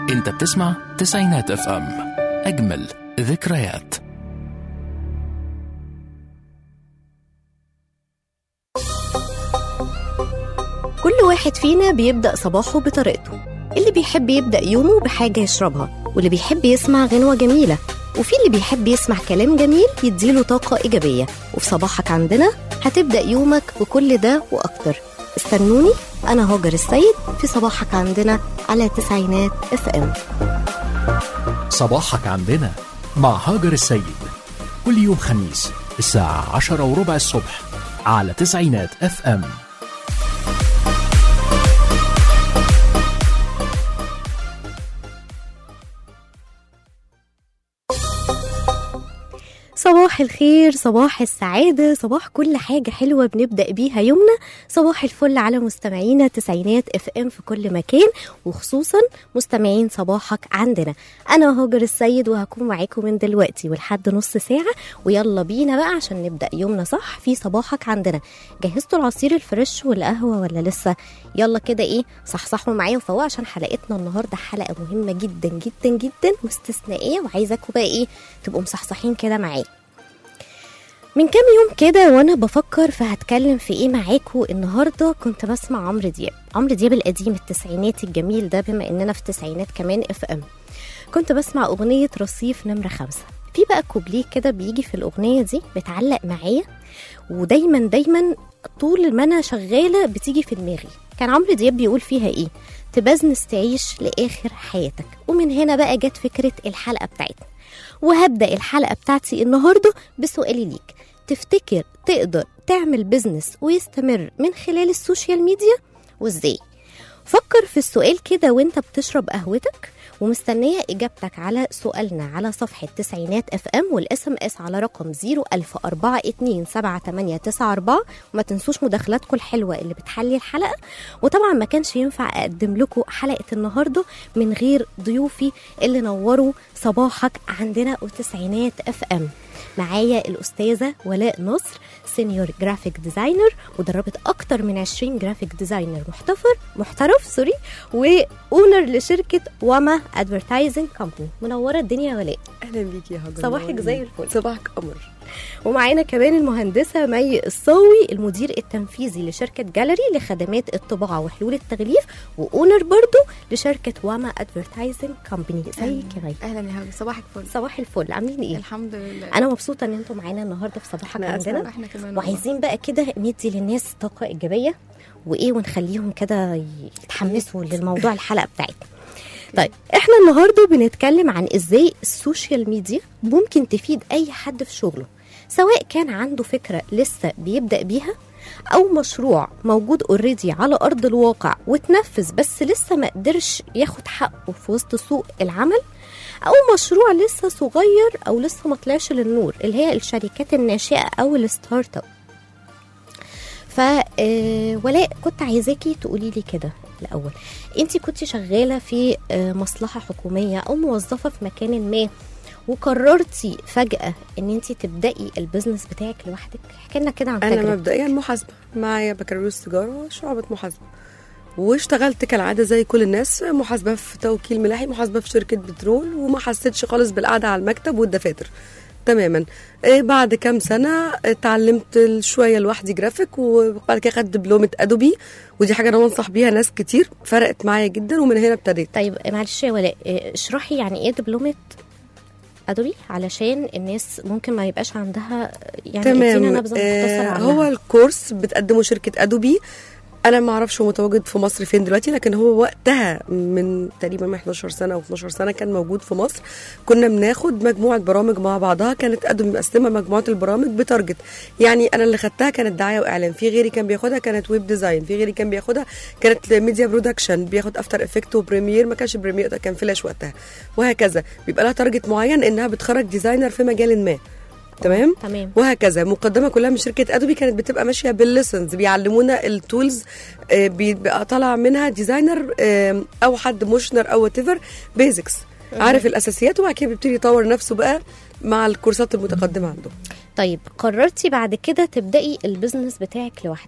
انت بتسمع تسعينات اف ام اجمل ذكريات كل واحد فينا بيبدأ صباحه بطريقته اللي بيحب يبدأ يومه بحاجة يشربها واللي بيحب يسمع غنوة جميلة وفي اللي بيحب يسمع كلام جميل يديله طاقة إيجابية وفي صباحك عندنا هتبدأ يومك بكل ده وأكتر استنوني أنا هاجر السيد في صباحك عندنا على تسعينات اف ام صباحك عندنا مع هاجر السيد كل يوم خميس الساعة عشرة وربع الصبح على تسعينات اف ام صباح الخير صباح السعادة صباح كل حاجة حلوة بنبدأ بيها يومنا صباح الفل على مستمعينا تسعينات اف ام في كل مكان وخصوصا مستمعين صباحك عندنا أنا هاجر السيد وهكون معاكم من دلوقتي ولحد نص ساعة ويلا بينا بقى عشان نبدأ يومنا صح في صباحك عندنا جهزتوا العصير الفريش والقهوة ولا لسه يلا كده ايه صحصحوا معايا وفوقوا عشان حلقتنا النهاردة حلقة مهمة جدا جدا جدا واستثنائية وعايزاكم بقى ايه تبقوا مصحصحين كده معايا من كام يوم كده وانا بفكر فهتكلم في ايه معاكم النهارده كنت بسمع عمرو دياب عمرو دياب القديم التسعيناتي الجميل ده بما اننا في التسعينات كمان اف ام كنت بسمع اغنيه رصيف نمره خمسة في بقى كوبليه كده بيجي في الاغنيه دي بتعلق معايا ودايما دايما طول ما انا شغاله بتيجي في دماغي كان عمرو دياب بيقول فيها ايه تبزنس تعيش لاخر حياتك ومن هنا بقى جت فكره الحلقه بتاعتنا وهبدا الحلقه بتاعتي النهارده بسؤالي ليك تفتكر تقدر تعمل بزنس ويستمر من خلال السوشيال ميديا وازاي فكر في السؤال كده وانت بتشرب قهوتك ومستنية إجابتك على سؤالنا على صفحة تسعينات اف ام والاس ام اس على رقم 010427894 وما تنسوش مداخلاتكم الحلوة اللي بتحلي الحلقة وطبعا ما كانش ينفع أقدم لكم حلقة النهاردة من غير ضيوفي اللي نوروا صباحك عندنا وتسعينات اف ام معايا الأستاذة ولاء نصر سينيور جرافيك ديزاينر ودربت أكتر من 20 جرافيك ديزاينر محتفر محترف سوري وأونر لشركة واما ادفرتايزنج كومباني منورة الدنيا يا ولاء اهلا بيك يا هاجر صباحك زي الفل صباحك قمر ومعانا كمان المهندسة مي الصاوي المدير التنفيذي لشركة جاليري لخدمات الطباعة وحلول التغليف وأونر برضو لشركة واما ادفرتايزنج كومباني ازيك يا مي اهلا يا هاجر صباحك فل صباح الفل عاملين ايه؟ الحمد لله انا مبسوطه ان انتم معانا النهارده في صباحك احنا عندنا أسعد، احنا كمان وعايزين بقى كده ندي للناس طاقه ايجابيه وايه ونخليهم كده يتحمسوا للموضوع الحلقه بتاعتنا طيب احنا النهارده بنتكلم عن ازاي السوشيال ميديا ممكن تفيد اي حد في شغله سواء كان عنده فكره لسه بيبدا بيها او مشروع موجود اوريدي على ارض الواقع وتنفذ بس لسه ما قدرش ياخد حقه في وسط سوق العمل او مشروع لسه صغير او لسه ما طلعش للنور اللي هي الشركات الناشئه او الستارت اب ف آه، ولاء كنت عايزاكي تقولي لي كده الاول انت كنت شغاله في آه، مصلحه حكوميه او موظفه في مكان ما وقررتي فجاه ان انت تبداي البيزنس بتاعك لوحدك احكي لنا كده عن انا تجربتك مبدئيا محاسبه معايا بكالوريوس تجاره وشعبه محاسبه واشتغلت كالعاده زي كل الناس محاسبه في توكيل ملاحي محاسبه في شركه بترول وما حسيتش خالص بالقعده على المكتب والدفاتر تماما إيه بعد كام سنه اتعلمت شويه لوحدي جرافيك وبعد كده خدت دبلومه ادوبي ودي حاجه انا بنصح بيها ناس كتير فرقت معايا جدا ومن هنا ابتديت طيب معلش يا ولاء آه، اشرحي يعني ايه دبلومه ادوبي علشان الناس ممكن ما يبقاش عندها يعني ادينا تمام نبذه مختصره آه عنها. هو الكورس بتقدمه شركه ادوبي انا ما اعرفش هو متواجد في مصر فين دلوقتي لكن هو وقتها من تقريبا من 11 سنه او 12 سنه كان موجود في مصر كنا بناخد مجموعه برامج مع بعضها كانت ادوبي مقسمه مجموعه البرامج بتارجت يعني انا اللي خدتها كانت دعايه واعلان في غيري كان بياخدها كانت ويب ديزاين في غيري كان بياخدها كانت ميديا برودكشن بياخد افتر افكت وبريمير ما كانش بريمير ده كان فلاش وقتها وهكذا بيبقى لها تارجت معين انها بتخرج ديزاينر في مجال ما تمام تمام وهكذا مقدمه كلها من شركه ادوبي كانت بتبقى ماشيه بالليسنز بيعلمونا التولز آه، بيبقى طالع منها ديزاينر آه، او حد موشنر او وات ايفر بيزكس عارف الاساسيات وبعد كده بيبتدي يطور نفسه بقى مع الكورسات المتقدمه عنده طيب قررتي بعد كده تبداي البيزنس بتاعك لوحدك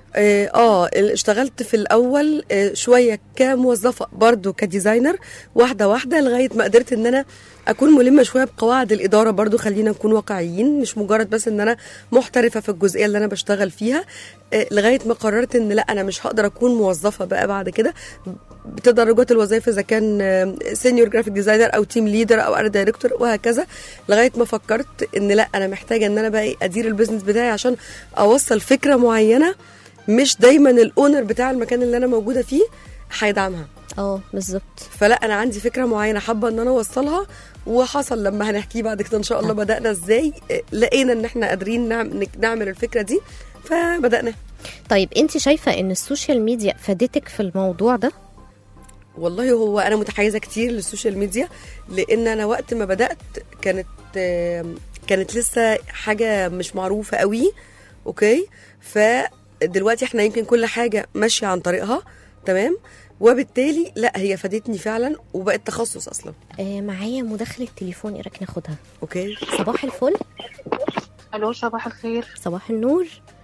اه آه، اشتغلت في الاول آه، شويه كموظفه برضو كديزاينر واحده واحده لغايه ما قدرت ان انا اكون ملمه شويه بقواعد الاداره برضو خلينا نكون واقعيين مش مجرد بس ان انا محترفه في الجزئيه اللي انا بشتغل فيها آه، لغايه ما قررت ان لا انا مش هقدر اكون موظفه بقى بعد كده بتدرجات الوظائف اذا كان سينيور جرافيك ديزاينر او تيم ليدر او ارت دايركتور وهكذا لغايه ما فكرت ان لا انا محتاجه ان انا بقى إيه ادير البيزنس بتاعي عشان اوصل فكره معينه مش دايما الاونر بتاع المكان اللي انا موجوده فيه هيدعمها اه بالظبط فلا انا عندي فكره معينه حابه ان انا اوصلها وحصل لما هنحكيه بعد كده ان شاء الله بدانا ازاي آه، لقينا ان احنا قادرين نعم- نعمل الفكره دي فبدانا طيب انت شايفه ان السوشيال ميديا فادتك في الموضوع ده والله هو انا متحيزه كتير للسوشيال ميديا لان انا وقت ما بدات كانت آم، كانت لسه حاجه مش معروفه قوي اوكي فدلوقتي احنا يمكن كل حاجه ماشيه عن طريقها تمام وبالتالي لا هي فادتني فعلا وبقت تخصص اصلا آه معايا مداخله تليفون ايه رايك ناخدها اوكي صباح الفل الو صباح الخير صباح النور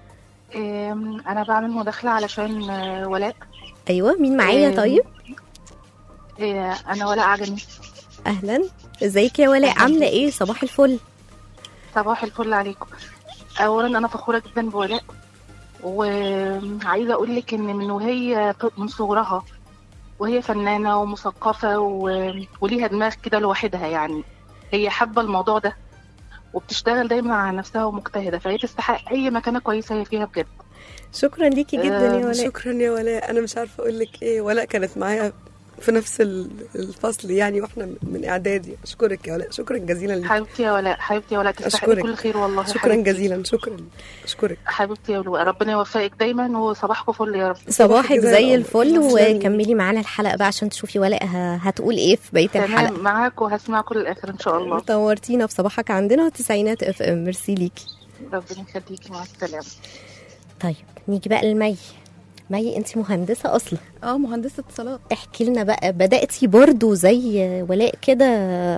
أم، انا بعمل مداخله علشان آه، ولاء ايوه مين معايا آه، طيب آه، انا ولاء عجمي اهلا ازيك يا ولاء عامله ايه صباح الفل صباح الفل عليكم اولا انا فخوره جدا بولاء وعايزه اقول لك ان من وهي ط- من صغرها وهي فنانه ومثقفه و... وليها دماغ كده لوحدها يعني هي حابه الموضوع ده وبتشتغل دايما على نفسها ومجتهده فهي تستحق اي مكانه كويسه هي فيها بجد شكرا ليكي جدا يا آه، ولاء شكرا يا ولاء انا مش عارفه اقول لك ايه ولاء كانت معايا في نفس ال- الفصل يعني واحنا من اعدادي اشكرك يا ولاء شكرا جزيلا ليك حبيبتي يا ولاء حبيبتي يا ولاء تستحقي أشكرك. كل خير والله شكرا حبيبتي. جزيلا شكرا اشكرك حبيبتي يا ولاء ربنا يوفقك دايما وصباحكم فل يا رب صباحك زي زي القمر. الفل تسلمي. وكملي معانا الحلقه بقى عشان تشوفي ولاء ه- هتقول ايه في بقيه الحلقه تمام معاك وهسمعكم للاخر ان شاء الله طورتينا في صباحك عندنا تسعينات اف ام ميرسي ليكي ربنا يخليكي مع السلامه طيب نيجي بقى لمي مي انت مهندسه اصلا اه مهندسة اتصالات احكي لنا بقى بداتي برضو زي ولاء كده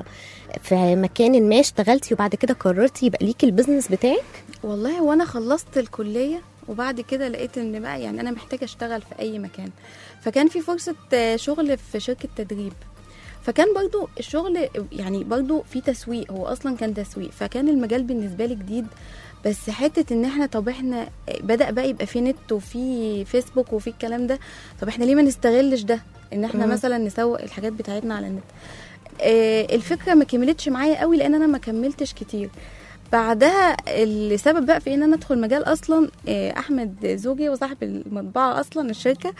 في مكان ما اشتغلتي وبعد كده قررتي يبقى ليكي البيزنس بتاعك والله وانا خلصت الكلية وبعد كده لقيت ان بقى يعني انا محتاجة اشتغل في اي مكان فكان في فرصة آه، شغل في شركة تدريب فكان برضو الشغل يعني برضو في تسويق هو اصلا كان تسويق فكان المجال بالنسبة لي جديد بس حتة ان احنا طب احنا بدأ بقى يبقى في نت وفي فيسبوك وفي الكلام ده طب احنا ليه ما نستغلش ده ان احنا مم. مثلا نسوق الحاجات بتاعتنا على النت آه، الفكره ما كملتش معايا قوي لان انا ما كملتش كتير بعدها السبب بقى في ان انا ادخل مجال اصلا آه، احمد زوجي وصاحب المطبعه اصلا الشركه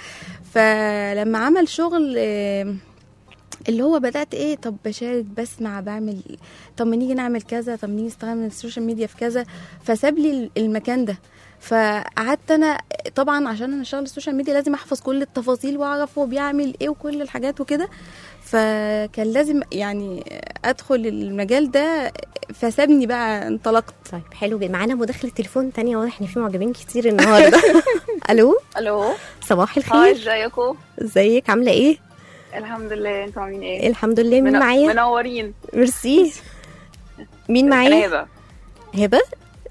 فلما عمل شغل آه، اللي هو بدات ايه طب بشارك بسمع بعمل طب ما نيجي نعمل كذا طب نيجي نستخدم السوشيال ميديا في كذا فساب لي المكان ده فقعدت انا طبعا عشان انا اشتغل السوشيال ميديا لازم احفظ كل التفاصيل واعرف هو بيعمل ايه وكل الحاجات وكده فكان لازم يعني ادخل المجال ده فسابني بقى انطلقت طيب حلو جدا معانا مداخله تليفون تانية واضح ان في معجبين كتير النهارده الو الو صباح هاي الخير ازيكم ازيك عامله ايه الحمد لله انتوا عاملين ايه الحمد لله مين من- معايا منورين ميرسي مين انا معايا هبه هبه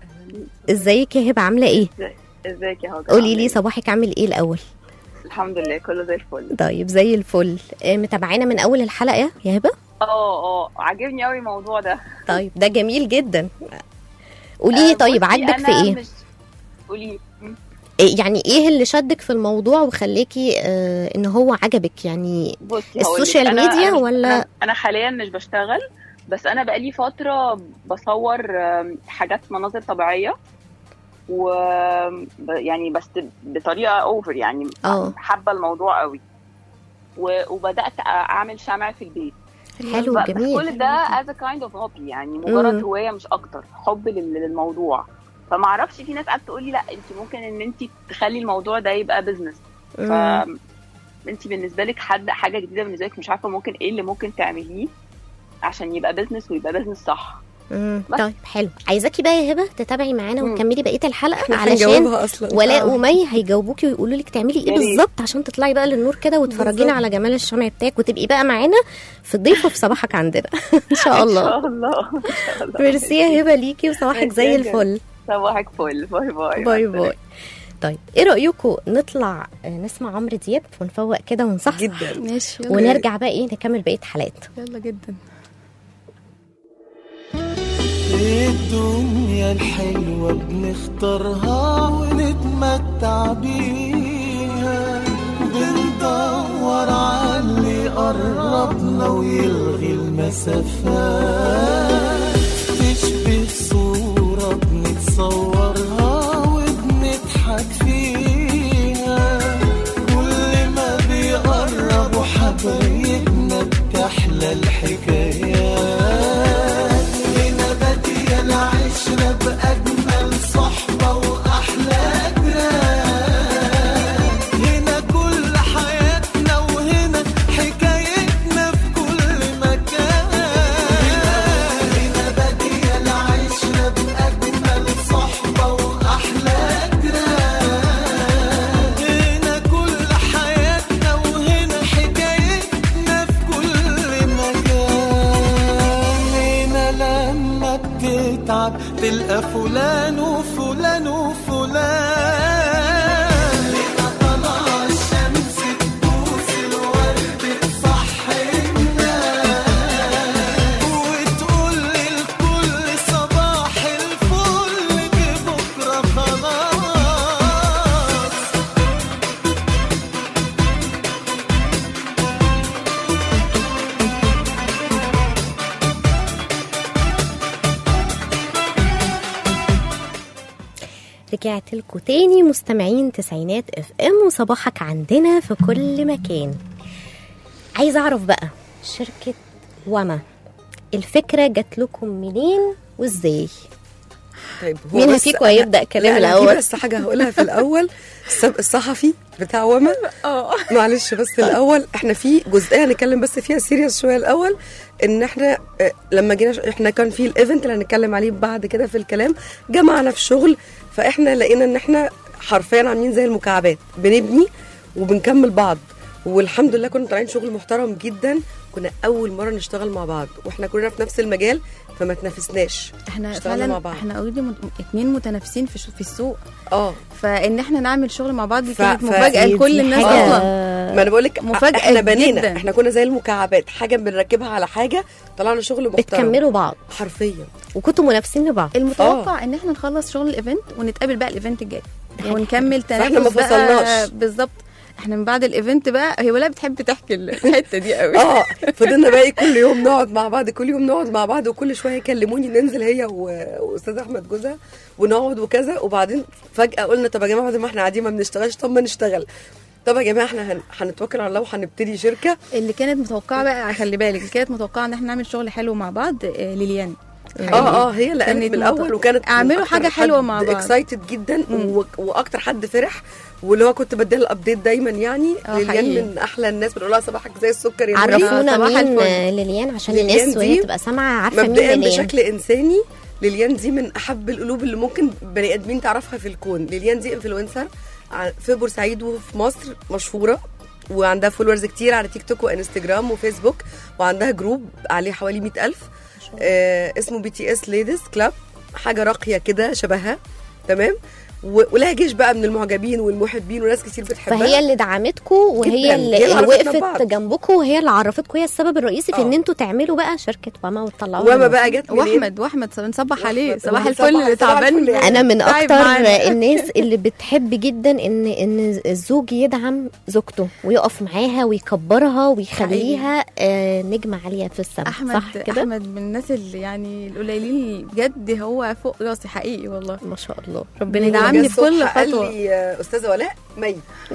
ازيك يا هبه عامله ايه ازيك يا هاجر قولي عاملة لي ايه؟ صباحك عامل ايه الاول الحمد لله كله زي الفل طيب زي الفل آه، متابعانا من اول الحلقه يا هبه اه اه عاجبني قوي الموضوع ده طيب ده جميل جدا قولي لي آه، طيب بصي، عاجبك في أنا ايه مش... قولي م. إيه يعني ايه اللي شدك في الموضوع وخلاكي آه ان هو عجبك يعني بصي هقولك، السوشيال أنا- ميديا أنا- ولا- أنا- انا حاليا مش بشتغل بس انا بقالي فتره بصور آم، حاجات مناظر طبيعيه و ب- يعني بس بطريقه اوفر يعني اه. حابه الموضوع قوي و- وبدات اعمل شمع في البيت حلو ب- بس جميل كل ده as a kind of hobby يعني مجرد مم. هوايه مش اكتر حب لل- للموضوع فما اعرفش في ناس قاعده تقول لي لا انت ممكن ان انت تخلي الموضوع ده يبقى بزنس ف مم. انت بالنسبه لك حد حاجه جديده بالنسبه لك مش عارفه ممكن ايه اللي ممكن تعمليه عشان يبقى بزنس ويبقى بزنس صح مم. بس. طيب حلو عايزاكي بقى يا هبه تتابعي معانا مم. وتكملي بقيه الحلقه احنا علشان هنجاوبها اصلا ولاء آه. ومي هيجاوبوكي ويقولوا لك تعملي ايه يا ريت. بالظبط عشان تطلعي بقى للنور كده وتفرجينا بالظبط. على جمال الشمع بتاعك وتبقي بقى معانا في ضيفه في صباحك عندنا ان شاء ان الله شاء الله ان شاء الله ميرسي يا هبه ليكي وصباحك زي ميرسي يا الفل صباحك فل باي باي باي باي طيب ايه رايكم نطلع آه، نسمع عمرو دياب ونفوق كده ونصحصح جدا ماشي يلا ونرجع بقى ايه نكمل بقيه حلقات يلا جدا الدنيا الحلوة بنختارها ونتمتع بيها بندور على اللي يقربنا ويلغي المسافات تشبه صورة بنتصورها وبنضحك فيها كل ما بيقربوا حبايبنا بتحلى الحكايات هنا بادية العشرة بأجمل صحبة وأحلى جيران هنا كل حياتنا وهنا حكايتنا في كل مكان هنا بادية العشرة بأجمل صحبة وأحلى جيران هنا كل حياتنا وهنا حكايتنا في كل مكان هنا لما بتتعب تلقى فلان وفلان وفلان هنا طلع الشمس تبوس الورد تصحينا وتقول للكل صباح الفل بكره خلاص رجعت لكم تاني مستمعين تسعينات اف ام وصباحك عندنا في كل مكان عايزه اعرف بقى شركه وما الفكره جات لكم منين وازاي طيب هو مين بس فيكم أنا- هيبدأ كلام لا، أنا في الأول؟ بس حاجه هقولها في الاول السبق الصحفي بتاع وما اه معلش بس الاول احنا في جزئيه هنتكلم بس فيها سيريس شويه الاول ان احنا آه، لما جينا احنا كان في الايفنت اللي هنتكلم عليه بعد كده في الكلام جمعنا في شغل فاحنا لقينا ان احنا حرفيا عاملين زي المكعبات بنبني وبنكمل بعض والحمد لله كنا طالعين شغل محترم جدا كنا اول مره نشتغل مع بعض واحنا كلنا في نفس المجال فما تنافسناش احنا اشتغلنا مع فعلا بعض. احنا اوريدي اتنين متنافسين في شو- في السوق اه فان احنا نعمل شغل مع بعض دي ف- كانت ف- مفاجاه دي- لكل دي الناس حاجة اصلا ما انا بقول لك مفاجأة احنا بنينا جداً. احنا كنا زي المكعبات حاجه بنركبها على حاجه طلعنا شغل محترم بتكملوا بعض حرفيا وكنتوا منافسين لبعض المتوقع ان احنا نخلص شغل الايفنت ونتقابل بقى الايفنت الجاي ونكمل فإحنا تنافس ما بقى فصلناش. بالظبط احنا من بعد الايفنت بقى هي ولا بتحب تحكي الحته دي قوي اه فضلنا بقى كل يوم نقعد مع بعض كل يوم نقعد مع بعض وكل شويه يكلموني ننزل هي و- واستاذ احمد جوزها ونقعد وكذا وبعدين فجاه قلنا طب يا جماعه بدل ما احنا قاعدين ما بنشتغلش طب ما نشتغل طب يا جماعه احنا هن- هنتوكل على الله وهنبتدي شركه اللي كانت متوقعه بقى خلي بالك اللي كانت متوقعه ان احنا نعمل شغل حلو مع بعض آه، ليليان اه اه هي اللي قالت كانت من الاول مت- وكانت اعملوا حاجة حلوة مع بعض. اكسايتد جدا و... واكتر حد فرح واللي هو كنت بديها الابديت دايما يعني اه ليليان حقيقي. من احلى الناس بنقول لها صباحك زي السكر يا نوري. عرفونا صباح مين الفل. آه، ليليان عشان ليليان الناس وهي دي تبقى سامعه عارفه مين مبدئيا ليليان بشكل انساني ليليان دي من احب القلوب اللي ممكن بني ادمين تعرفها في الكون ليليان دي انفلونسر ع- في بورسعيد وفي مصر مشهوره وعندها فولورز كتير على تيك توك وانستجرام وفيسبوك وعندها جروب عليه حوالي 100000 آه اسمه بي تي اس ليديز كلاب حاجه راقيه كده شبهها تمام و- ولها جيش بقى من المعجبين والمحبين وناس كتير بتحبها فهي اللي دعمتكم وهي جداً. اللي, هي اللي اللي عرفتنا وقفت ببعض. جنبكم وهي اللي عرفتكم هي السبب الرئيسي في آه. ان انتوا تعملوا بقى شركه وما وتطلعوها وما للنور. بقى جت منين؟ واحمد واحمد بنصبح عليه وأحمد. صباح صباح- الفل اللي صباح تعبان الفل يا انا من تعب اكتر معانا. الناس اللي بتحب جدا ان ان الزوج يدعم زوجته ويقف معاها ويكبرها ويخليها آه، نجمه عاليه في السماء احمد صح كده احمد من الناس اللي يعني القليلين بجد هو فوق راسي حقيقي والله ما شاء الله ربنا ربنا يدعمني جه في كل الصبح قال خطوة. لي آه، استاذه ولاء مي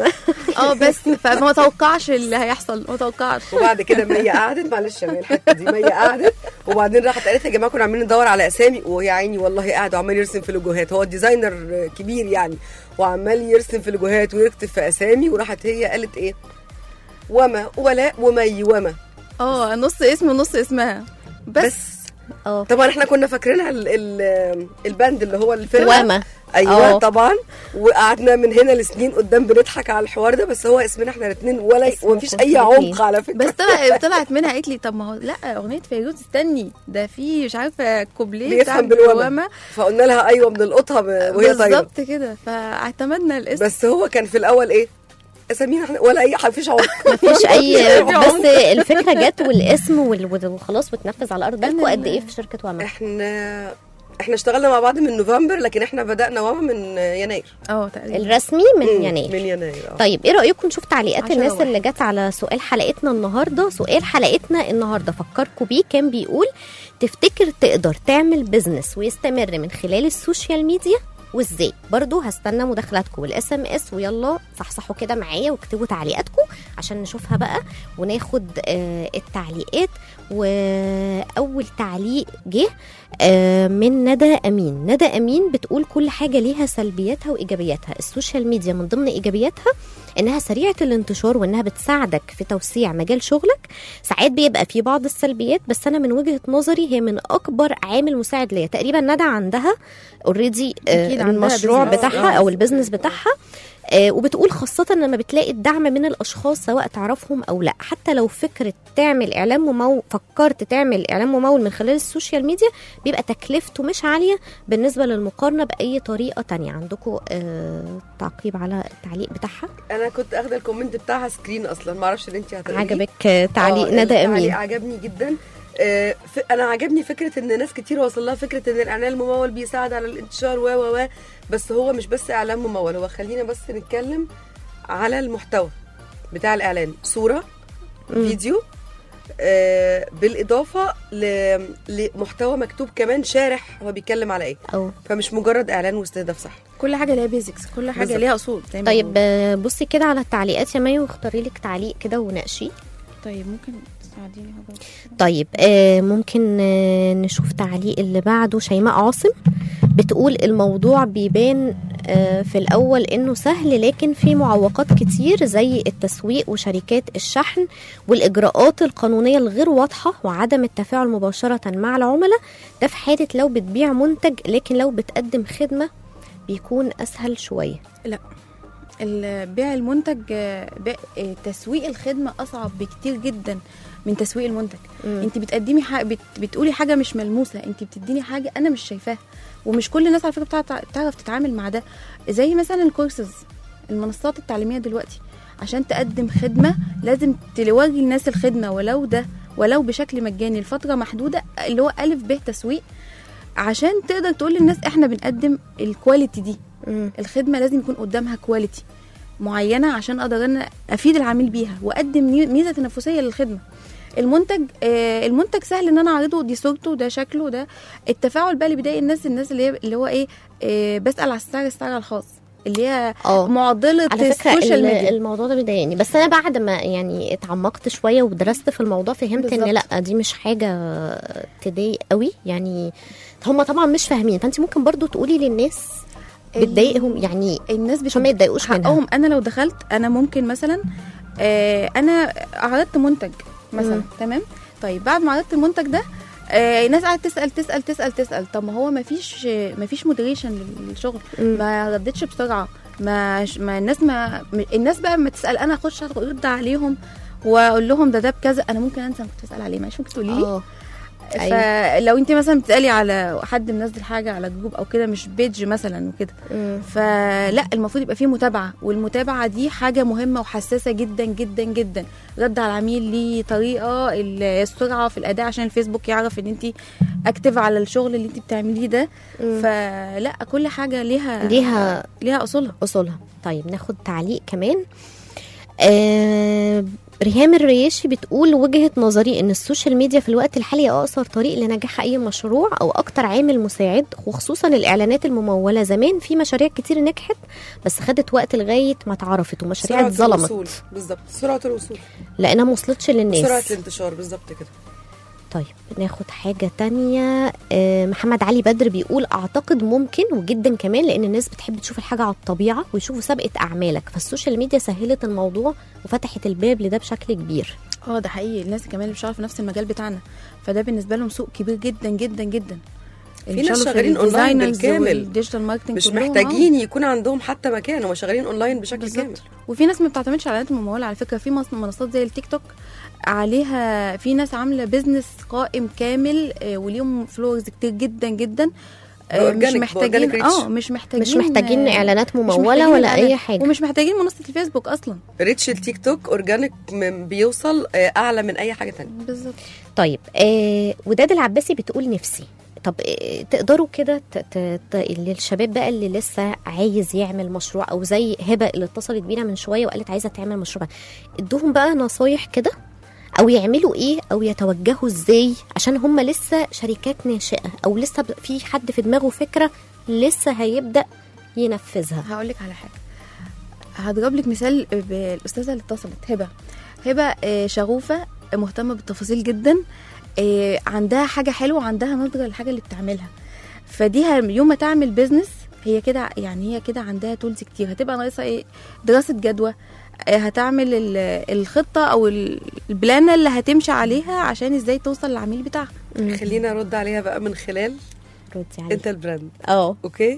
اه بس فما توقعش اللي هيحصل ما توقعش وبعد كده مي قعدت معلش يا مي الحته دي مي قعدت وبعدين راحت قالت يا جماعه كنا عاملين ندور على اسامي وهي عيني والله قاعد وعمال يرسم في لوجوهات هو ديزاينر كبير يعني وعمال يرسم في لوجوهات ويكتب في اسامي وراحت هي قالت ايه وما ولاء ومي وما اه نص اسم ونص اسمها بس, بس اه طبعا احنا كنا فاكرينها ال- ال- الباند اللي هو الفرقه وما ايوه اه. طبعا وقعدنا من هنا لسنين قدام بنضحك على الحوار ده بس هو اسمنا احنا الاثنين ولا اسمه ومفيش اي كونفليكت. عمق على فكره بس طلع طلعت منها قالت لي طب ما هو لا اغنيه فيروز استني ده في مش عارفه كوبليه بتاع بيفهم بالوما بالوما فقلنا لها ايوه بنلقطها ب- وهي طايره بالظبط كده فاعتمدنا الاسم بس هو كان في الاول ايه اسامينا احنا ولا اي مفيش عمق مفيش اي مفيش بس عمق. الفكره جت والاسم وال- وال- وخلاص وتنفذ على ارض بالكم قد ايه في شركه وما احنا احنا اشتغلنا مع بعض من نوفمبر لكن احنا بدانا واما من يناير اه تقريبا الرسمي من مم، يناير من يناير اه طيب ايه رايكم نشوف تعليقات عشرة الناس واحد. اللي جت على سؤال حلقتنا النهارده سؤال حلقتنا النهارده فكركم بيه كان بيقول تفتكر تقدر تعمل بزنس ويستمر من خلال السوشيال ميديا وازاي برضو هستنى مداخلاتكم والاس ام اس ويلا صحصحوا كده معايا واكتبوا تعليقاتكم عشان نشوفها بقى وناخد آه التعليقات واول تعليق جه آه من ندى امين ندى امين بتقول كل حاجه ليها سلبياتها وايجابياتها السوشيال ميديا من ضمن ايجابياتها انها سريعه الانتشار وانها بتساعدك في توسيع مجال شغلك ساعات بيبقى في بعض السلبيات بس انا من وجهه نظري هي من اكبر عامل مساعد ليا تقريبا ندى عندها اوريدي أكيد عندها المشروع business. بتاعها آه. او البيزنس بتاعها آه، وبتقول خاصة لما بتلاقي الدعم من الأشخاص سواء تعرفهم أو لا حتى لو فكرة تعمل إعلان ممول فكرت تعمل إعلان ممول من خلال السوشيال ميديا بيبقى تكلفته مش عالية بالنسبة للمقارنة بأي طريقة تانية عندكم آه تعقيب على التعليق بتاعها انا كنت اخده الكومنت بتاعها سكرين اصلا ما اعرفش ان انت هتقولي عجبك آه، تعليق آه، ندى التعليق أمين عجبني جدا آه، ف- انا عجبني فكره ان ناس كتير وصل لها فكره ان الاعلان الممول بيساعد على الانتشار و و و بس هو مش بس اعلان ممول هو خلينا بس نتكلم على المحتوى بتاع الاعلان صوره مم. فيديو آه، بالاضافه ل- لمحتوى مكتوب كمان شارح هو بيتكلم على ايه أو فمش مجرد اعلان واستهداف صح كل حاجه ليها بيزكس كل حاجه بالظبط. ليها اصول زي ما طيب بيقولوا. آه، بصي كده على التعليقات يا مي واختاري لك تعليق كده وناقشيه طيب ممكن تساعديني حاجه طيب آه ممكن آه نشوف تعليق اللي بعده شيماء عاصم بتقول الموضوع بيبان آه في الأول إنه سهل لكن في معوقات كتير زي التسويق وشركات الشحن والإجراءات القانونية الغير واضحة وعدم التفاعل مباشرة مع العملاء ده في حالة لو بتبيع منتج لكن لو بتقدم خدمة بيكون أسهل شوية ال- بيع المنتج آه، بيع- آه، تسويق الخدمه اصعب بكتير جدا من تسويق المنتج مم. انت بتقدمي حاجه بت... بتقولي حاجه مش ملموسه انت بتديني حاجه انا مش شايفاها ومش كل الناس على فكره بتعرف, بتعرف تتعامل مع ده زي مثلا الكورسز المنصات التعليميه دلوقتي عشان تقدم خدمه لازم توري الناس الخدمه ولو ده ولو بشكل مجاني لفتره محدوده اللي هو الف ب تسويق عشان تقدر تقول للناس احنا بنقدم الكواليتي دي مم. الخدمه لازم يكون قدامها كواليتي معينه عشان اقدر انا افيد العميل بيها واقدم مي- ميزه تنافسيه للخدمه المنتج آه المنتج سهل ان انا اعرضه دي صورته ده شكله ده التفاعل بقى اللي بيضايق الناس الناس اللي هي اللي هو ايه آه بسال على السعر السعر الخاص اللي هي اه معضله على فكره السوشيال ال- ميديا الموضوع ده بيضايقني بس انا بعد ما يعني اتعمقت شويه ودرست في الموضوع فهمت ان بالظبط. لا دي مش حاجه تضايق قوي يعني هم طبعا مش فاهمين فانت ممكن برضو تقولي للناس ال- بتضايقهم يعني الناس مش عشان ما يتضايقوش منها حقهم انا لو دخلت انا ممكن مثلا آه انا عرضت منتج مثلا مم. تمام طيب بعد ما عرضت المنتج ده آه الناس قاعده تسال تسال تسال تسال طب ما هو ما فيش ما فيش مودريشن للشغل مم. ما ردتش بسرعه ما ما الناس ما الناس بقى ما تسال انا اخش ارد عليهم واقول لهم ده ده بكذا انا ممكن انسى أنا كنت بسال عليه معلش ممكن تقولي لي اه أيوة. فلو انت مثلا بتسالي على حد منزل حاجه على جروب او كده مش بيج مثلا وكده مم. فلا المفروض يبقى فيه متابعه والمتابعه دي حاجه مهمه وحساسه جدا جدا جدا رد على العميل ليه طريقه ال- السرعه في الاداء عشان الفيسبوك يعرف ان انت اكتف على الشغل اللي انت بتعمليه ده مم. فلا كل حاجه ليها ليها ليها اصولها اصولها طيب ناخد تعليق كمان آه ريهام الرياشي بتقول وجهة نظري ان السوشيال ميديا في الوقت الحالي اقصر طريق لنجاح اي مشروع او اكتر عامل مساعد وخصوصا الاعلانات الممولة زمان في مشاريع كتير نجحت بس خدت وقت لغاية ما اتعرفت ومشاريع سرعه اتظلمت الوصول بالظبط سرعه الوصول لانها ما وصلتش سرعه للناس الانتشار بالظبط كده طيب ناخد حاجة تانية آه، محمد علي بدر بيقول أعتقد ممكن وجدا كمان لأن الناس بتحب تشوف الحاجة على الطبيعة ويشوفوا سابقة أعمالك فالسوشيال ميديا سهلت الموضوع وفتحت الباب لده بشكل كبير اه ده حقيقي الناس كمان اللي بتشتغل في نفس المجال بتاعنا فده بالنسبه لهم سوق كبير جدا جدا جدا في ناس شغالين اونلاين بالكامل الديجيتال ماركتنج مش كلهم، آه. محتاجين يكون عندهم حتى مكان هم شغالين اونلاين بشكل بالظبط. كامل وفي ناس ما بتعتمدش على اعلانات الممولة على فكره في مص- منصات زي التيك توك عليها في ناس عامله بيزنس قائم كامل آه، وليهم فلورز كتير جدا جدا آه، مش بأورجانيك- محتاجين بأورجانيك اه reach. مش محتاجين مش محتاجين آه، اعلانات مش مموله محتاجين ولا إعلانات. اي حاجه ومش محتاجين منصه الفيسبوك اصلا ريتش التيك توك اورجانيك م- بيوصل آه، اعلى من اي حاجه تانية بالظبط طيب آه وداد العباسي بتقول نفسي طب آه تقدروا كده ت- ت- ت- للشباب بقى اللي لسه عايز يعمل مشروع او زي هبه اللي اتصلت بينا من شويه وقالت عايزه تعمل مشروع ادوهم بقى نصايح كده او يعملوا ايه او يتوجهوا ازاي عشان هم لسه شركات ناشئه او لسه ب- في حد في دماغه فكره لسه هيبدا ينفذها هقول لك على حاجه هضرب لك مثال بالاستاذه اللي اتصلت هبه هبه آه، شغوفه مهتمه بالتفاصيل جدا آه، عندها حاجه حلوه عندها نظره للحاجه اللي بتعملها فدي ه- يوم ما تعمل بيزنس هي كده يعني هي كده عندها تولز كتير هتبقى ناقصها ايه دراسه جدوى آه، هتعمل ال- الخطه او ال- البلانه اللي هتمشي عليها عشان ازاي توصل للعميل بتاعها خلينا ارد عليها بقى من خلال ردي عليها. انت البراند اه اوكي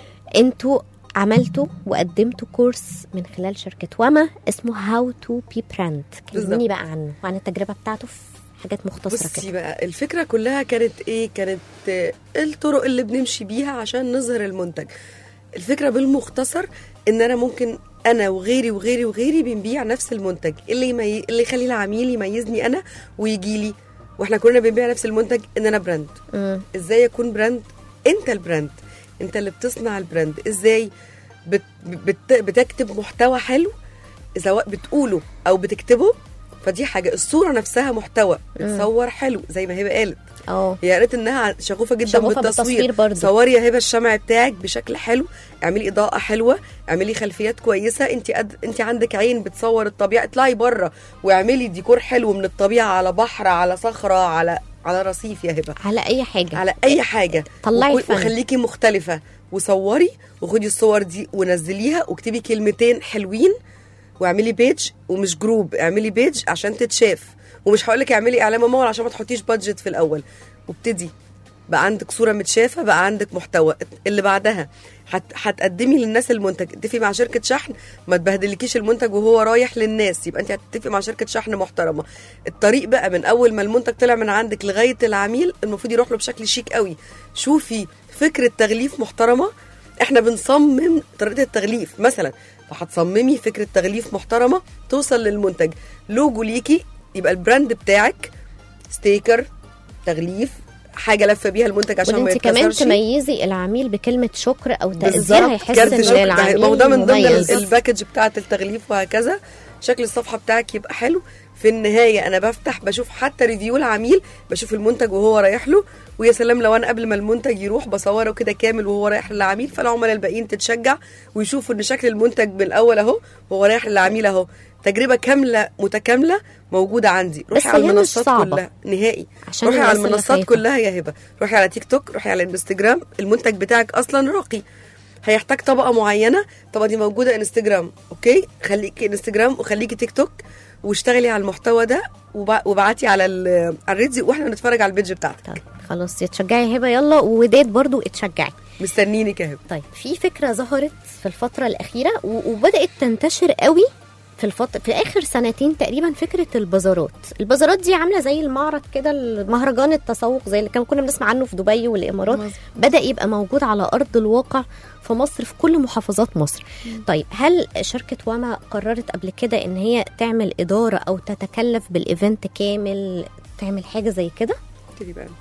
انتوا عملتوا وقدمتوا كورس من خلال شركة وما اسمه هاو تو بي براند كلميني بالظبط. بقى عنه وعن التجربة بتاعته في حاجات مختصرة بصي كده بقى الفكره كلها كانت ايه كانت آه، الطرق اللي بنمشي بيها عشان نظهر المنتج الفكره بالمختصر ان انا ممكن انا وغيري وغيري وغيري بنبيع نفس المنتج اللي يمي... اللي يخلي العميل يميزني انا ويجي لي واحنا كلنا بنبيع نفس المنتج ان انا براند مم. ازاي اكون براند انت البراند انت اللي بتصنع البراند ازاي بت... بت... بتكتب محتوى حلو سواء بتقوله او بتكتبه فدي حاجه الصوره نفسها محتوى بتصور حلو زي ما هبه قالت اه هي قالت انها شغوفه جدا شغوفة بالتصوير, بالتصوير برضو. صوري يا هبه الشمع بتاعك بشكل حلو اعملي اضاءه حلوه اعملي خلفيات كويسه انت قد... انت عندك عين بتصور الطبيعه اطلعي بره واعملي ديكور حلو من الطبيعه على بحر على صخره على على رصيف يا هبه على اي حاجة على اي حاجه طلعي وخ- الفن. وخليكي مختلفه وصوري وخدي الصور دي ونزليها واكتبي كلمتين حلوين واعملي بيج ومش جروب اعملي بيج عشان تتشاف ومش هقول لك اعملي اعلان ممول عشان ما تحطيش بادجت في الاول وابتدي بقى عندك صوره متشافه بقى عندك محتوى اللي بعدها هت... هتقدمي للناس المنتج اتفقي مع شركه شحن ما تبهدلكيش المنتج وهو رايح للناس يبقى انت هتتفقي مع شركه شحن محترمه الطريق بقى من اول ما المنتج طلع من عندك لغايه العميل المفروض يروح له بشكل شيك قوي شوفي فكره تغليف محترمه احنا بنصمم طريقه التغليف مثلا فهتصممي فكره تغليف محترمه توصل للمنتج لوجو ليكي يبقى البراند بتاعك ستيكر تغليف حاجه لفه بيها المنتج عشان ما وانت كمان يتكسرش تميزي العميل بكلمة شكر او تقدير بالظبط هيحس كارت ان شكر ده العميل ما هو ده من ضمن مميز. ال- الباكج بتاعه التغليف وهكذا شكل الصفحه بتاعك يبقى حلو في النهايه انا بفتح بشوف حتى ريفيو العميل بشوف المنتج وهو رايح له ويا سلام لو انا قبل ما المنتج يروح بصوره كده كامل وهو رايح للعميل فالعملاء الباقيين تتشجع ويشوفوا ان شكل المنتج من الاول اهو وهو رايح للعميل اهو تجربه كامله متكامله موجوده عندي بس روحي على هي مش المنصات صعبة. كلها نهائي عشان روحي الناس على اللي المنصات خايفة. كلها يا هبه روحي على تيك توك روحي على انستجرام المنتج بتاعك اصلا راقي هيحتاج طبقه معينه الطبقه دي موجوده انستجرام اوكي خليكي انستجرام وخليكي تيك توك واشتغلي على المحتوى ده وبع- وابعتي على ال- على الريدز واحنا نتفرج على البيدج بتاعتك طيب خلاص اتشجعي هبة يلا ووداد برضو اتشجعي مستنينك يا هبه طيب في فكرة ظهرت في الفترة الأخيرة و- وبدأت تنتشر قوي في الفترة في آخر سنتين تقريبا فكرة البازارات البازارات دي عاملة زي المعرض كده المهرجان التسوق زي اللي كان كنا بنسمع عنه في دبي والإمارات مظبوط. بدأ يبقى موجود على أرض الواقع في مصر في كل محافظات مصر طيب هل شركة واما قررت قبل كده إن هي تعمل إدارة أو تتكلف بالإيفنت كامل تعمل حاجة زي كده ابتدي بقى انت.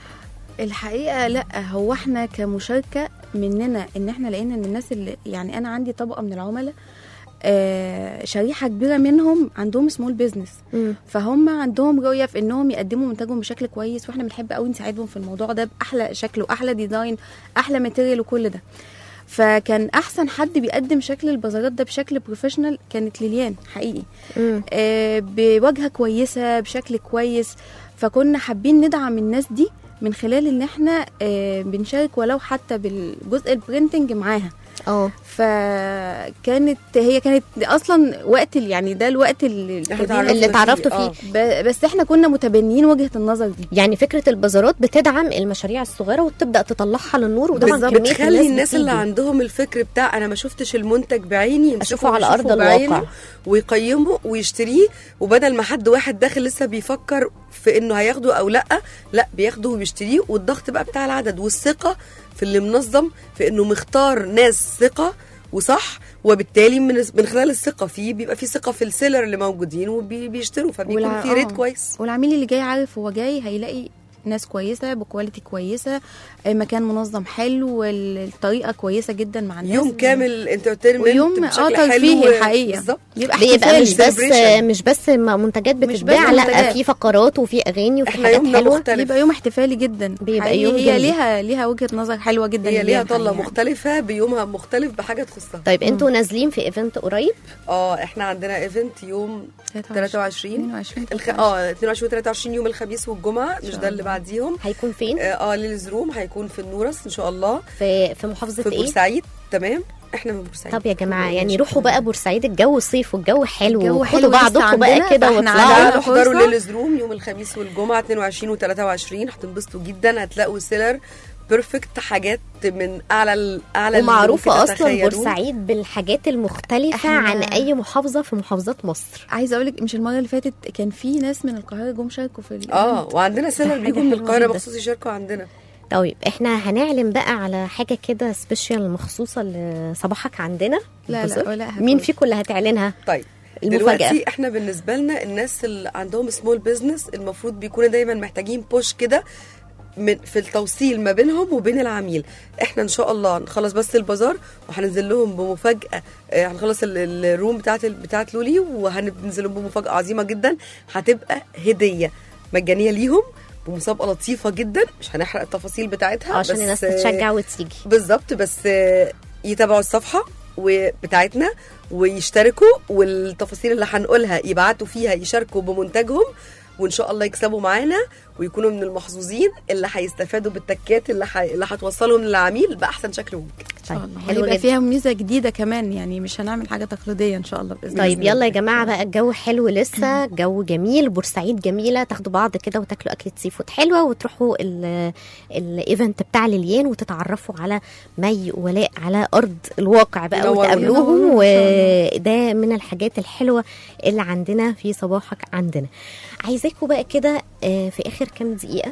الحقيقه لا هو احنا كمشاركه مننا ان احنا لقينا ان الناس اللي يعني انا عندي طبقه من العملاء آه شريحه كبيره منهم عندهم سمول بيزنس فهم عندهم رؤيه في انهم يقدموا منتجهم بشكل كويس واحنا بنحب قوي نساعدهم في الموضوع ده باحلى شكل واحلى ديزاين احلى ماتيريال وكل ده فكان احسن حد بيقدم شكل البازارات ده بشكل بروفيشنال كانت ليليان حقيقي مم. آه، بواجهه كويسه بشكل كويس فكنا حابين ندعم الناس دي من خلال ان احنا آه، بنشارك ولو حتى بالجزء البرينتنج معاها اه فكانت هي كانت اصلا وقت ال- يعني ده الوقت اللي احنا ابتدينا- اتعرفنا اللي اتعرفتوا آه. ب- بس احنا كنا متبنيين وجهه النظر دي يعني فكره البازارات بتدعم المشاريع الصغيره وتبدا تطلعها للنور وطبعا بالظبط كميه بتخلي الناس اللي بتيجي. عندهم الفكر بتاع انا ما شفتش المنتج بعيني يمسكوا أشوفه على ويشوفوا أرض بعينه الواقع. ويقيمه ويشتريه وبدل ما حد واحد داخل لسه بيفكر في انه هياخده او لا لا بياخده وبيشتريه والضغط بقى بتاع العدد والثقه في اللي منظم في انه مختار ناس ثقه وصح وبالتالي من من خلال الثقه فيه بيبقى في ثقه في السيلر اللي موجودين وبيشتروا فبيكون والع- في ريت آه. كويس والعميل اللي جاي عارف هو جاي هيلاقي ناس كويسه بكواليتي كويسه آه، مكان منظم حلو الطريقه كويسه جدا مع الناس يوم كامل انترتينمنت ويوم اه ترفيهي الحقيقه بالظبط بيبقى بيبقى احتفالي مش بس celebration. مش بس م- منتجات مش بتتباع بس لا منتجات. في فقرات وفي اغاني وفي احنا حاجات يومنا حلوه مختلف. بيبقى يوم احتفالي جدا بيبقى حقيقي يوم هي جميل. ليها ليها وجهه نظر حلوه جدا هي ليها طله يعني. مختلفه بيومها مختلف بحاجه تخصها طيب انتوا نازلين في ايفنت قريب اه احنا عندنا ايفنت يوم 23 22 الخ... اه 22 23 يوم الخميس والجمعه مش ده اللي بعديهم هيكون فين اه آه، ليلز روم هيكون في النورس ان شاء الله في في محافظه في ايه بورسعيد تمام احنا من بورسعيد طب يا جماعه يعني روحوا بقى بورسعيد الجو صيف والجو حلو الجو وخدوا حلو لسه بعضكم بقى عندنا، كده فاحنا واطلعوا عندنا تعالوا احضروا فرصة. ليلز روم يوم الخميس والجمعه 22 و23 هتنبسطوا جدا هتلاقوا سيلر بيرفكت حاجات من اعلى ال- اعلى اللي ومعروفه ممكن اصلا تتخيلوه. بورسعيد بالحاجات المختلفه إحنا- عن اي محافظه في محافظات مصر عايزه اقول لك مش المره اللي فاتت كان في ناس من القاهره جم شاركوا في ال اه وعندنا سيلر حاجة بيجوا من حلوة القاهره جدا. مخصوص يشاركوا عندنا طيب احنا هنعلن بقى على حاجه كده سبيشال مخصوصه لصباحك عندنا لا بصر. لا لا مين فيكم اللي هتعلنها طيب المفاجأة. دلوقتي احنا بالنسبه لنا الناس اللي عندهم سمول بزنس المفروض بيكونوا دايما محتاجين بوش كده من في التوصيل ما بينهم وبين العميل احنا ان شاء الله نخلص بس البازار وهننزل لهم بمفاجاه اه، هنخلص ال- ال- الروم بتاعت ال- بتاعت لولي وهننزل لهم بمفاجاه عظيمه جدا هتبقى هديه مجانيه ليهم بمسابقه لطيفه جدا مش هنحرق التفاصيل بتاعتها عشان بس، الناس اه، تتشجع وتيجي بالظبط بس آه، يتابعوا الصفحه وبتاعتنا ويشتركوا والتفاصيل اللي هنقولها يبعتوا فيها يشاركوا بمنتجهم وان شاء الله يكسبوا معانا ويكونوا من المحظوظين اللي هيستفادوا بالتكات اللي ح... اللي هتوصلهم للعميل باحسن شكل ممكن ان شاء الله حلو هيبقى جدا فيها ميزه جديده كمان يعني مش هنعمل حاجه تقليديه ان شاء الله باذن طيب الله يلا يا جماعه بقى الجو حلو لسه جو جميل بورسعيد جميله تاخدوا بعض كده وتاكلوا اكله سي فود حلوه وتروحوا ال- الايفنت بتاع ليليان وتتعرفوا على مي ولاء على ارض الواقع بقى ينورونا. وتقابلوهم ينورونا إن شاء وده من الحاجات الحلوه اللي عندنا في صباحك عندنا عايزاكم بقى كده آه، في اخر كام دقيقه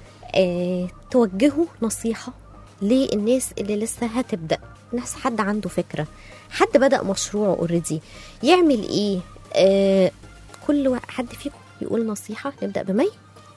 آه، توجهوا نصيحه للناس اللي لسه هتبدا ناس حد عنده فكره حد بدا مشروع اوريدي يعمل ايه آه كل وا- حد فيكم يقول نصيحه نبدا بمي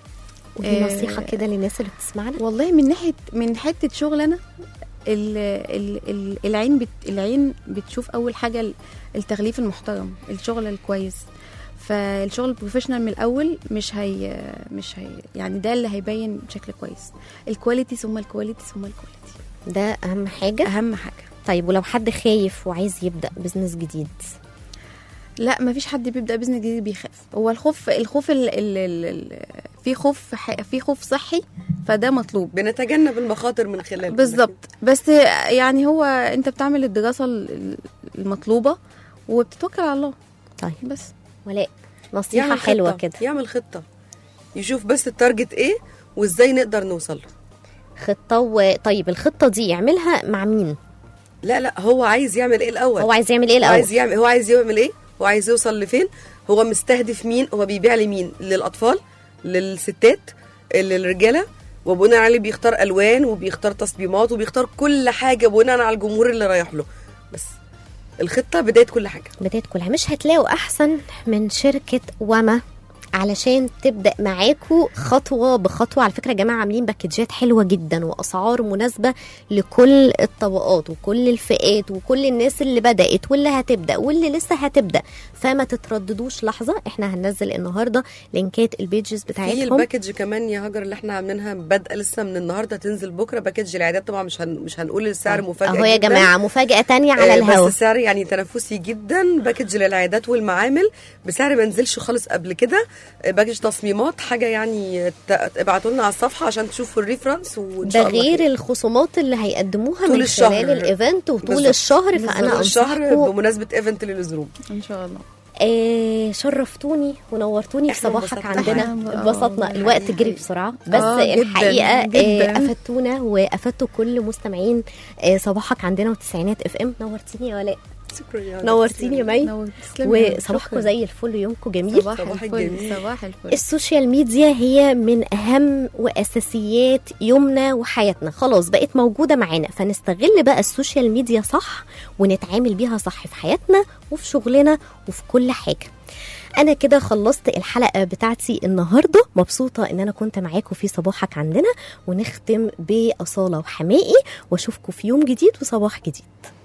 ودي آه، نصيحه كده للناس اللي بتسمعنا والله من ناحيه من حته شغل انا ال ال ال العين بت العين بتشوف اول حاجه ال- التغليف المحترم الشغل الكويس فالشغل البروفيشنال من الاول مش هي مش هي يعني ده اللي هيبين بشكل كويس الكواليتي ثم الكواليتي ثم الكواليتي ده اهم حاجه اهم حاجه طيب ولو حد خايف وعايز يبدا بزنس جديد لا ما فيش حد بيبدا بزنس جديد بيخاف هو الخوف الخوف ال ال ال ال في خوف ح- في خوف صحي فده مطلوب بنتجنب المخاطر من خلال بالظبط بس يعني هو انت بتعمل الدراسه ال- المطلوبه وبتتوكل على الله طيب بس ولاء نصيحه يعمل حلوه خطة. كده يعمل خطه يشوف بس التارجت ايه وازاي نقدر نوصل له خطه و... طيب الخطه دي يعملها مع مين لا لا هو عايز يعمل ايه الاول هو عايز يعمل ايه هو الاول عايز يعمل هو عايز يعمل ايه هو عايز يوصل لفين هو مستهدف مين هو بيبيع لمين للاطفال للستات للرجاله وبناء عليه بيختار الوان وبيختار تصميمات وبيختار كل حاجه بناء على الجمهور اللي رايح له بس الخطه بدايه كل حاجه بداية كلها مش هتلاقوا احسن من شركه وما علشان تبدا معاكوا خطوه بخطوه على فكره يا جماعه عاملين باكجات حلوه جدا واسعار مناسبه لكل الطبقات وكل الفئات وكل الناس اللي بدات واللي هتبدا واللي لسه هتبدا فما تترددوش لحظه احنا هننزل النهارده لينكات البيجز في بتاعتهم الباكج كمان يا هاجر اللي احنا عاملينها بادئه لسه من النهارده تنزل بكره باكج العيادات طبعا مش هن مش هنقول السعر مفاجاه اهو يا جداً. جماعه مفاجاه تانية على آه، الهوا بس سعر يعني تنافسي جدا باكج للعيادات والمعامل بسعر ما نزلش خالص قبل كده باكج تصميمات حاجه يعني ابعتوا لنا على الصفحه عشان تشوفوا الريفرنس وان ده شاء الله غير خير. الخصومات اللي هيقدموها طول من الشهر. خلال الايفنت وطول بالظبط. الشهر فانا طول الشهر انصحكم بمناسبه ايفنت للزروم ان شاء الله آه شرفتوني ونورتوني في إحنا صباحك انبسطنا. عندنا آه، اتبسطنا والله الوقت حقيقي. جري بسرعه بس آه، جداً، الحقيقه آه جداً. افدتونا وافدتوا كل مستمعين آه صباحك عندنا وتسعينات اف ام نورتيني يا ولاء شكرا يا نورتيني يا مي نور تسلمي يا رب. وصباحكم شكراً. زي الفل ويومكم جميل صباح صباح الفل الجميل. صباح الفل السوشيال ميديا هي من اهم واساسيات يومنا وحياتنا خلاص بقت موجوده معانا فنستغل بقى السوشيال ميديا صح ونتعامل بيها صح في حياتنا وفي شغلنا وفي كل حاجه انا كده خلصت الحلقه بتاعتي النهارده مبسوطه ان انا كنت معاكم في صباحك عندنا ونختم باصاله وحمائي واشوفكم في يوم جديد وصباح جديد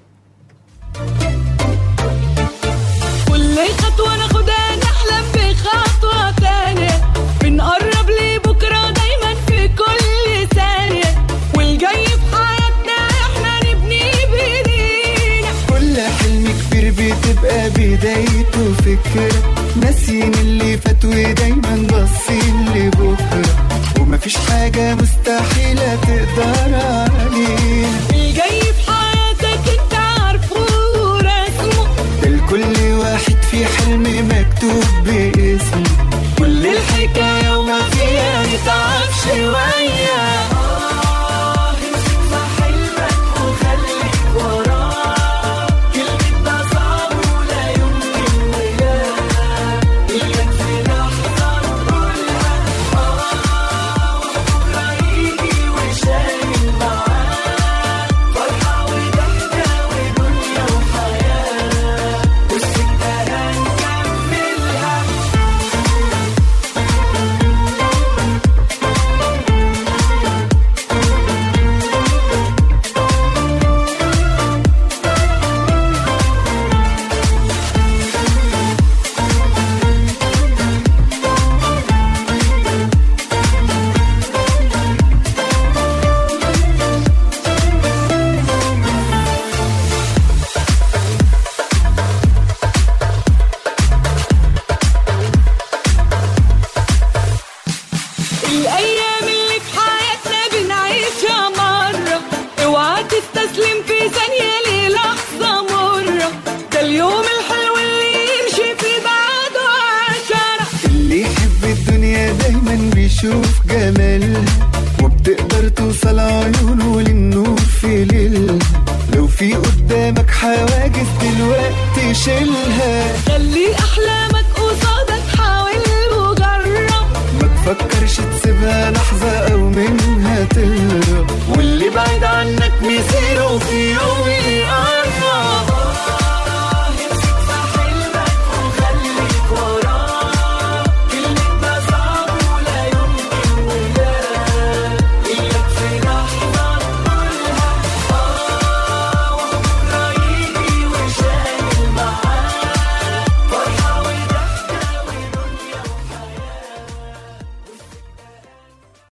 كل خطوة ناخدها نحلم بخطوة تانية بنقرب لبكرة دايما في كل ثانية والجاي في حياتنا احنا نبني بايدينا كل حلم كبير بتبقى بدايته فكرة ناسيين اللي فات ودايما باصين لبكرة ومفيش حاجة مستحيلة تقدر علينا الجاي في حياتك انت عارفه ورسمه ده لكل واحد في حلم مكتوب باسمه كل الحكاية وما فيها نتعب شوية آه، امسك في حلمك وخليك وراه كلمة ده صعب ولا يمكن وياه إياك في لحظة نقولها آه وبكرة يجي وشايل معاه فرحة وضحكة ودنيا وحياة والسكة هنكملها الايام اللي في حياتنا بنعيشها مرة اوعى تستسلم في ثانية للحظة مرة ده اليوم الحلو اللي يمشي في بعده عشرة اللي يحب الدنيا دايما بيشوف جمالها وبتقدر توصل عيونه للنور في ليلها لو في قدامك حواجز دلوقتي شيلها خلي احلامك قصادك حاول وجرب ما تفكرش تسيبها لحظة أو منها تهرب واللي بعيد عنك مصيره في